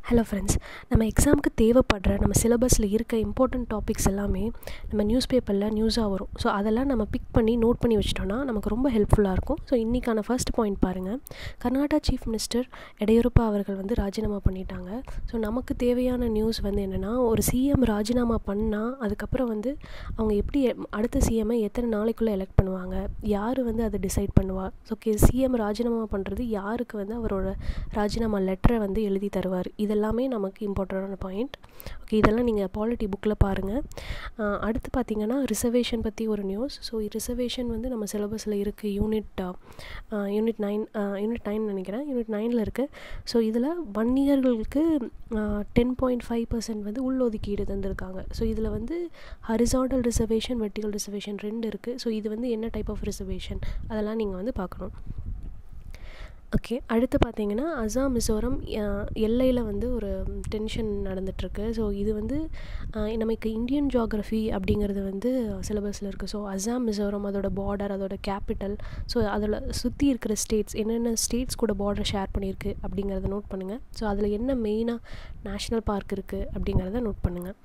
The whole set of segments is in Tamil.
ஹலோ ஃப்ரெண்ட்ஸ் நம்ம எக்ஸாமுக்கு தேவைப்படுற நம்ம சிலபஸில் இருக்க இம்பார்ட்டண்ட் டாபிக்ஸ் எல்லாமே நம்ம நியூஸ் பேப்பரில் நியூஸாக வரும் ஸோ அதெல்லாம் நம்ம பிக் பண்ணி நோட் பண்ணி வச்சிட்டோன்னா நமக்கு ரொம்ப ஹெல்ப்ஃபுல்லாக இருக்கும் ஸோ இன்றைக்கான ஃபர்ஸ்ட் பாயிண்ட் பாருங்கள் கர்நாடகா சீஃப் மினிஸ்டர் எடையூரப்பா அவர்கள் வந்து ராஜினாமா பண்ணிட்டாங்க ஸோ நமக்கு தேவையான நியூஸ் வந்து என்னென்னா ஒரு சிஎம் ராஜினாமா பண்ணால் அதுக்கப்புறம் வந்து அவங்க எப்படி அடுத்த சிஎம்ஐ எத்தனை நாளைக்குள்ளே எலெக்ட் பண்ணுவாங்க யார் வந்து அதை டிசைட் பண்ணுவா ஸோ ஓகே சிஎம் ராஜினாமா பண்ணுறது யாருக்கு வந்து அவரோட ராஜினாமா லெட்டரை வந்து எழுதி தருவார் இதெல்லாமே நமக்கு இம்பார்ட்டண்டான பாயிண்ட் ஓகே இதெல்லாம் நீங்கள் பாலிட்டி புக்கில் பாருங்கள் அடுத்து பார்த்தீங்கன்னா ரிசர்வேஷன் பற்றி ஒரு நியூஸ் ஸோ ரிசர்வேஷன் வந்து நம்ம சிலபஸில் இருக்குது unit unit nine unit nine நினைக்கிறேன் யூனிட் நைனில் இருக்குது ஸோ இதில் ஒன் இயர்களுக்கு டென் பாயிண்ட் ஃபைவ் பர்சன்ட் வந்து உள்ளொதுக்கீடு தந்திருக்காங்க ஸோ இதில் வந்து ஹரிசாண்டல் ரிசர்வேஷன் வெர்டிகல் ரிசர்வேஷன் ரெண்டு இருக்குது ஸோ இது வந்து என்ன டைப் ஆஃப் ரிசர்வேஷன் அதெல்லாம் நீங்கள் வந்து பார்க்கணும் ஓகே அடுத்து பார்த்தீங்கன்னா அசாம் மிசோரம் எல்லையில் வந்து ஒரு டென்ஷன் நடந்துகிட்ருக்கு ஸோ இது வந்து நமக்கு இந்தியன் ஜியாகிரஃபி அப்படிங்கிறது வந்து சிலபஸில் இருக்குது ஸோ அசாம் மிசோரம் அதோட பார்டர் அதோட கேபிட்டல் ஸோ அதில் சுற்றி இருக்கிற ஸ்டேட்ஸ் என்னென்ன ஸ்டேட்ஸ் கூட பார்டர் ஷேர் பண்ணியிருக்கு அப்படிங்கிறத நோட் பண்ணுங்கள் ஸோ அதில் என்ன மெயினாக நேஷ்னல் பார்க் இருக்குது அப்படிங்கிறத நோட் பண்ணுங்கள்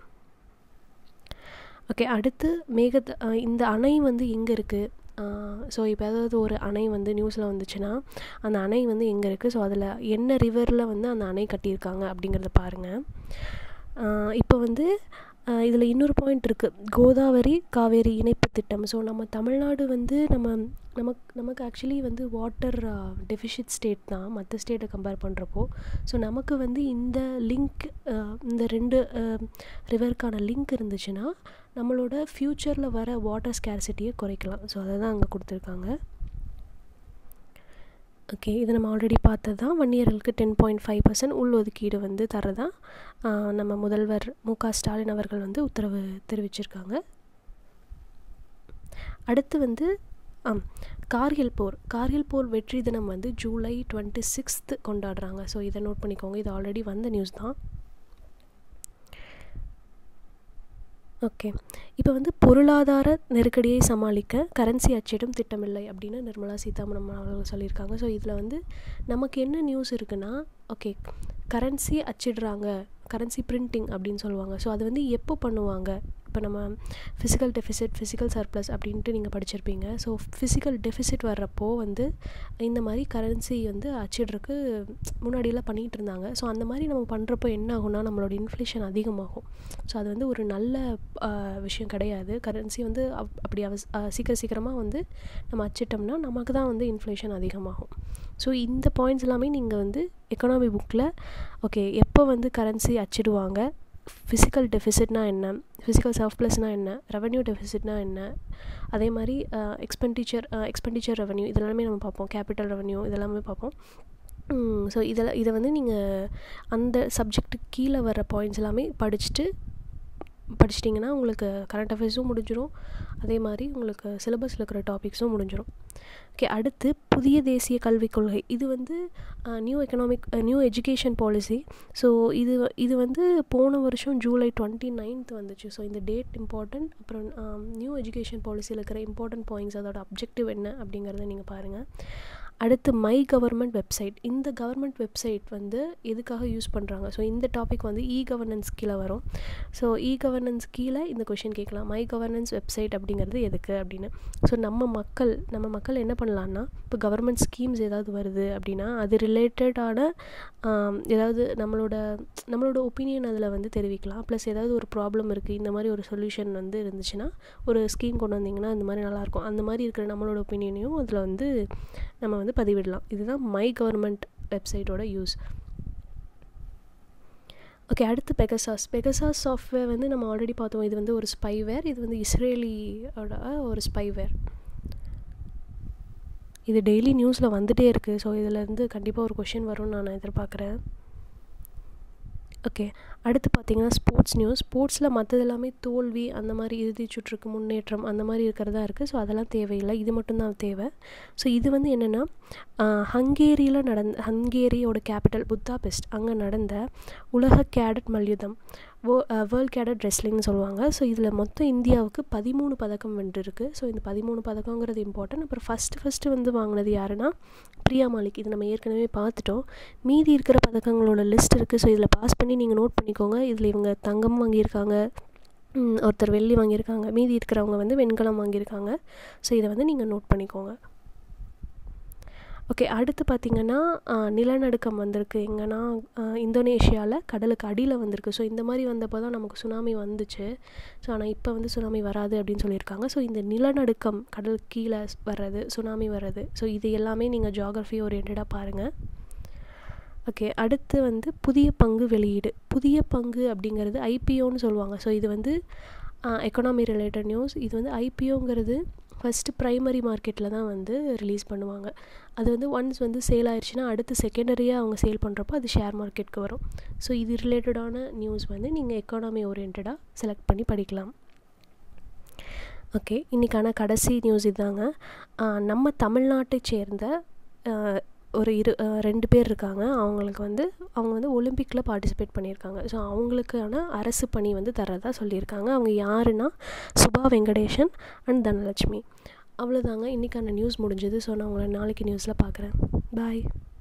ஓகே அடுத்து மேகத் இந்த அணை வந்து எங்கே இருக்குது ஸோ இப்போ ஏதாவது ஒரு அணை வந்து நியூஸில் வந்துச்சுன்னா அந்த அணை வந்து எங்கே இருக்குது ஸோ அதில் என்ன ரிவரில் வந்து அந்த அணை கட்டியிருக்காங்க அப்படிங்கிறத பாருங்கள் இப்போ வந்து இதில் இன்னொரு பாயிண்ட் இருக்குது கோதாவரி காவேரி இணைப்பு திட்டம் ஸோ நம்ம தமிழ்நாடு வந்து நம்ம நமக்கு நமக்கு ஆக்சுவலி வந்து வாட்டர் டெஃபிஷிட் ஸ்டேட் தான் மற்ற ஸ்டேட்டை கம்பேர் பண்ணுறப்போ ஸோ நமக்கு வந்து இந்த லிங்க் இந்த ரெண்டு ரிவருக்கான லிங்க் இருந்துச்சுன்னா நம்மளோட ஃப்யூச்சரில் வர வாட்டர் ஸ்கேர்சிட்டியை குறைக்கலாம் ஸோ அதை தான் அங்கே கொடுத்துருக்காங்க ஓகே இது நம்ம ஆல்ரெடி பார்த்தது தான் ஒன் இயர்களுக்கு டென் பாயிண்ட் ஃபைவ் பர்சன்ட் உள்ஒதுக்கீடு வந்து தரதா நம்ம முதல்வர் மு க ஸ்டாலின் அவர்கள் வந்து உத்தரவு தெரிவிச்சிருக்காங்க அடுத்து வந்து ஆம் கார்கில் போர் கார்கில் போர் வெற்றி தினம் வந்து ஜூலை டுவெண்ட்டி சிக்ஸ்த்து கொண்டாடுறாங்க ஸோ இதை நோட் பண்ணிக்கோங்க இது ஆல்ரெடி வந்த நியூஸ் தான் ஓகே இப்போ வந்து பொருளாதார நெருக்கடியை சமாளிக்க கரன்சி அச்சிடும் திட்டமில்லை அப்படின்னு நிர்மலா சீதாராமன் அவர்கள் சொல்லியிருக்காங்க ஸோ இதில் வந்து நமக்கு என்ன நியூஸ் இருக்குன்னா ஓகே கரன்சி அச்சிடுறாங்க கரன்சி பிரிண்டிங் அப்படின்னு சொல்லுவாங்க ஸோ அது வந்து எப்போ பண்ணுவாங்க இப்போ நம்ம ஃபிசிக்கல் டெஃபிசிட் ஃபிசிக்கல் சர்ப்ளஸ் அப்படின்ட்டு நீங்கள் படிச்சிருப்பீங்க ஸோ ஃபிசிக்கல் டெஃபிசிட் வர்றப்போ வந்து இந்த மாதிரி கரன்சி வந்து அச்சிடுறதுக்கு முன்னாடியெல்லாம் பண்ணிகிட்டு இருந்தாங்க ஸோ அந்த மாதிரி நம்ம பண்ணுறப்போ என்ன ஆகும்னா நம்மளோட இன்ஃப்ளேஷன் அதிகமாகும் ஸோ அது வந்து ஒரு நல்ல விஷயம் கிடையாது கரன்சி வந்து அப் அப்படி அவ சீக்கிரம் சீக்கிரமாக வந்து நம்ம அச்சிட்டோம்னா நமக்கு தான் வந்து இன்ஃப்ளேஷன் அதிகமாகும் ஸோ இந்த பாயிண்ட்ஸ் எல்லாமே நீங்கள் வந்து எக்கனாமி புக்கில் ஓகே எப்போ வந்து கரன்சி அச்சிடுவாங்க ஃபிசிக்கல் டெஃபிசிட்னா என்ன ஃபிசிக்கல் சர்ப்ளஸ்னால் என்ன ரெவன்யூ டெஃபிசிட்னா என்ன அதே மாதிரி எக்ஸ்பெண்டிச்சர் எக்ஸ்பெண்டிச்சர் ரெவன்யூ இதெல்லாமே நம்ம பார்ப்போம் கேபிட்டல் ரெவன்யூ இதெல்லாமே பார்ப்போம் ஸோ இதில் இதை வந்து நீங்கள் அந்த சப்ஜெக்ட்டுக்கு கீழே வர பாயிண்ட்ஸ் எல்லாமே படிச்சுட்டு படிச்சிட்டிங்கன்னா உங்களுக்கு கரண்ட் அஃபேர்ஸும் முடிஞ்சிடும் அதே மாதிரி உங்களுக்கு சிலபஸில் இருக்கிற டாபிக்ஸும் முடிஞ்சிடும் ஓகே அடுத்து புதிய தேசிய கல்விக் கொள்கை இது வந்து new economic new education policy so இது இது வந்து போன வருஷம் ஜூலை டுவெண்ட்டி நைன்த் வந்துச்சு ஸோ இந்த டேட் இம்பார்ட்டண்ட் அப்புறம் நியூ எஜுகேஷன் பாலிசியில் இருக்கிற இம்பார்ட்டன்ட் பாயிண்ட்ஸ் அதோட அப்ஜெக்டிவ் என்ன அப்படிங்கிறத நீங்கள் பாருங்கள் அடுத்து மை கவர்மெண்ட் வெப்சைட் இந்த கவர்மெண்ட் வெப்சைட் வந்து எதுக்காக யூஸ் பண்ணுறாங்க ஸோ இந்த டாபிக் வந்து இ கவர்னன்ஸ் கீழே வரும் ஸோ இ கவர்னன்ஸ் கீழே இந்த கொஷின் கேட்கலாம் மை கவர்னன்ஸ் வெப்சைட் அப்படிங்கிறது எதுக்கு அப்படின்னு ஸோ நம்ம மக்கள் நம்ம மக்கள் என்ன பண்ணலான்னா இப்போ கவர்மெண்ட் ஸ்கீம்ஸ் ஏதாவது வருது அப்படின்னா அது ரிலேட்டடான ஏதாவது நம்மளோட நம்மளோட ஒப்பீனியன் அதில் வந்து தெரிவிக்கலாம் ப்ளஸ் ஏதாவது ஒரு ப்ராப்ளம் இருக்குது இந்த மாதிரி ஒரு சொல்யூஷன் வந்து இருந்துச்சுன்னா ஒரு ஸ்கீம் கொண்டு வந்திங்கன்னா இந்த மாதிரி நல்லாயிருக்கும் அந்த மாதிரி இருக்கிற நம்மளோட ஒப்பீனியனையும் அதில் வந்து நம்ம வந்து பதிவிடலாம் இதுதான் மை கவர்மெண்ட் வெப்சைட்டோட யூஸ் ஓகே அடுத்து பெகசாஸ் பெகசாஸ் சாஃப்ட்வேர் வந்து நம்ம ஆல்ரெடி பார்த்தோம் இது வந்து ஒரு ஸ்பைவேர் இது வந்து இஸ்ரேலியோட ஒரு ஸ்பைவேர் இது டெய்லி நியூஸில் வந்துகிட்டே இருக்குது ஸோ இதிலேருந்து கண்டிப்பாக ஒரு கொஷின் வரும்னு நான் எதிர்பார்க்குறேன் ஓகே அடுத்து பார்த்தீங்கன்னா ஸ்போர்ட்ஸ் நியூஸ் ஸ்போர்ட்ஸில் மற்றது எல்லாமே தோல்வி அந்த மாதிரி இறுதி சுற்றுக்கு முன்னேற்றம் அந்த மாதிரி இருக்கிறதா இருக்குது ஸோ அதெல்லாம் தேவையில்லை இது மட்டும்தான் தேவை ஸோ இது வந்து என்னென்னா ஹங்கேரியில் நடந்த ஹங்கேரியோட கேபிட்டல் புத்தாபெஸ்ட் அங்கே நடந்த உலக கேடட் மல்யுத்தம் வேர்ல்ட் வேர்ல்ட் கேடட் ரெஸ்லிங்னு சொல்லுவாங்க ஸோ இதில் மொத்தம் இந்தியாவுக்கு பதிமூணு பதக்கம் வென்றிருக்கு ஸோ இந்த பதிமூணு பதக்கங்கிறது இம்பார்ட்டன்ட் அப்புறம் ஃபஸ்ட்டு ஃபஸ்ட்டு வந்து வாங்கினது யாருன்னா பிரியா மாலிக் இது நம்ம ஏற்கனவே பார்த்துட்டோம் மீதி இருக்கிற பதக்கங்களோட லிஸ்ட் இருக்குது ஸோ இதில் பாஸ் பண்ணி நீங்கள் நோட் பண்ணிக்கோங்க இதில் இவங்க தங்கம் வாங்கியிருக்காங்க ஒருத்தர் வெள்ளி வாங்கியிருக்காங்க மீதி இருக்கிறவங்க வந்து வெண்கலம் வாங்கியிருக்காங்க ஸோ இதை வந்து நீங்கள் நோட் பண்ணிக்கோங்க ஓகே அடுத்து பார்த்திங்கன்னா நிலநடுக்கம் வந்திருக்கு எங்கன்னா இந்தோனேஷியாவில் கடலுக்கு அடியில் வந்திருக்கு ஸோ இந்த மாதிரி வந்தப்போ தான் நமக்கு சுனாமி வந்துச்சு ஸோ ஆனால் இப்போ வந்து சுனாமி வராது அப்படின்னு சொல்லியிருக்காங்க ஸோ இந்த நிலநடுக்கம் கடல் கீழே வர்றது சுனாமி வர்றது ஸோ இது எல்லாமே நீங்கள் ஜாகிரஃபி ஓரியன்டாக பாருங்கள் ஓகே அடுத்து வந்து புதிய பங்கு வெளியீடு புதிய பங்கு அப்படிங்கிறது ஐபிஓன்னு சொல்லுவாங்க ஸோ இது வந்து எக்கனாமி ரிலேட்டட் நியூஸ் இது வந்து ஐபிஓங்கிறது ஃபஸ்ட்டு ப்ரைமரி மார்க்கெட்டில் தான் வந்து ரிலீஸ் பண்ணுவாங்க அது வந்து ஒன்ஸ் வந்து சேல் ஆயிடுச்சுன்னா அடுத்து செகண்டரியாக அவங்க சேல் பண்ணுறப்போ அது ஷேர் மார்க்கெட்டுக்கு வரும் ஸோ இது ரிலேட்டடான நியூஸ் வந்து நீங்கள் எக்கானமி ஓரியன்டாக செலக்ட் பண்ணி படிக்கலாம் ஓகே இன்றைக்கான கடைசி நியூஸ் இதாங்க நம்ம தமிழ்நாட்டை சேர்ந்த ஒரு இரு ரெண்டு பேர் இருக்காங்க அவங்களுக்கு வந்து அவங்க வந்து ஒலிம்பிக்கில் பார்ட்டிசிபேட் பண்ணியிருக்காங்க ஸோ அவங்களுக்கான அரசு பணி வந்து தரதா சொல்லியிருக்காங்க அவங்க யாருன்னா சுபா வெங்கடேஷன் அண்ட் தனலட்சுமி அவ்வளோதாங்க இன்றைக்கான நியூஸ் முடிஞ்சது ஸோ நான் உங்களை நாளைக்கு நியூஸில் பார்க்குறேன் பாய்